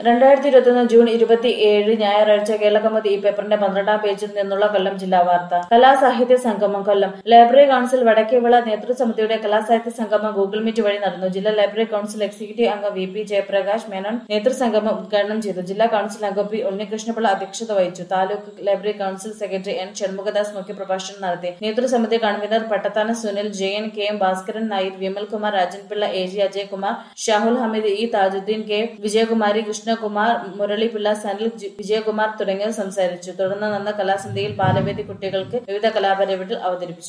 രണ്ടായിരത്തി ഇരുപത്തിയൊന്ന് ജൂൺ ഇരുപത്തി ഏഴ് ഞായറാഴ്ച കേരളകമതി ഈ പേപ്പറിന്റെ പന്ത്രണ്ടാം പേജിൽ നിന്നുള്ള കൊല്ലം ജില്ലാ വാർത്ത കലാസാഹിത്യ സംഗമം കൊല്ലം ലൈബ്രറി കൌൺസിൽ വടക്കേവിള നേതൃസമിതിയുടെ കലാസാഹിത്യ സംഗമം ഗൂഗിൾ മീറ്റ് വഴി നടന്നു ജില്ലാ ലൈബ്രറി കൌൺസിൽ എക്സിക്യൂട്ടീവ് അംഗം വി പി ജയപ്രകാശ് മേനോൻ നേതൃസംഗമം ഉദ്ഘാടനം ചെയ്തു ജില്ലാ കൌൺസിൽ അംഗം പി ഉണ്ണികൃഷ്ണപിള്ള അധ്യക്ഷത വഹിച്ചു taluk library council secretary N Shanmughadas മുഖ്യപ്രഭാഷണം നടത്തി നേതൃസമിതി convener Pattathanam Sunil Jayan K M Bhaskaran Nair Vimalkumar Rajanpillai A G Ajayakumar Shahul Hameed E Thajuddeen K Vijayakumari Krishnakumar Muralipillai Sanil G- Vijayakumar തുടങ്ങിയവർ സംസാരിച്ചു തുടർന്ന് നടന്ന കലാസന്ധ്യയിൽ ബാലവേദി കുട്ടികൾക്ക് വിവിധ കലാപരിപാടികൾ അവതരിപ്പിച്ചു